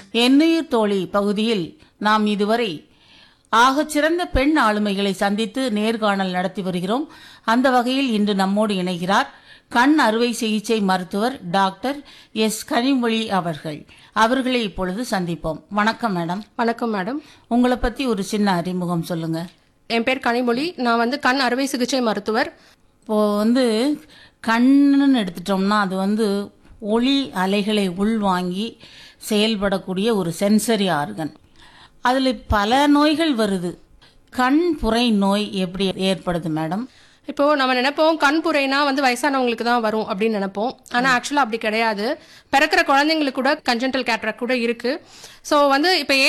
எண்ணுயிர் தோழி பகுதியில் நாம் இதுவரை ஆகச்சிறந்த பெண் ஆளுமைகளை சந்தித்து நேர்காணல் நடத்தி வருகிறோம் அந்த வகையில் இன்று நம்மோடு இணைகிறார் கண் அறுவை சிகிச்சை மருத்துவர் டாக்டர் எஸ் கனிமொழி அவர்கள் அவர்களை இப்பொழுது சந்திப்போம் வணக்கம் மேடம் வணக்கம் மேடம் உங்களை பத்தி ஒரு சின்ன அறிமுகம் சொல்லுங்க என் பேர் கனிமொழி நான் வந்து கண் அறுவை சிகிச்சை மருத்துவர் இப்போ வந்து கண்ணுன்னு எடுத்துட்டோம்னா அது வந்து ஒளி அலைகளை உள்வாங்கி செயல்படக்கூடிய ஒரு சென்சரி ஆர்கன் அதில் பல நோய்கள் வருது கண் புரை நோய் எப்படி ஏற்படுது மேடம் இப்போ நம்ம நினைப்போம் கண் புரைனா வந்து வயசானவங்களுக்கு தான் வரும் அப்படின்னு நினைப்போம் ஆனா ஆக்சுவலா அப்படி கிடையாது பிறக்கிற குழந்தைங்களுக்கு கூட கஞ்சென்டல் கேட்ராக்ட் கூட இருக்கு ஸோ வந்து இப்போ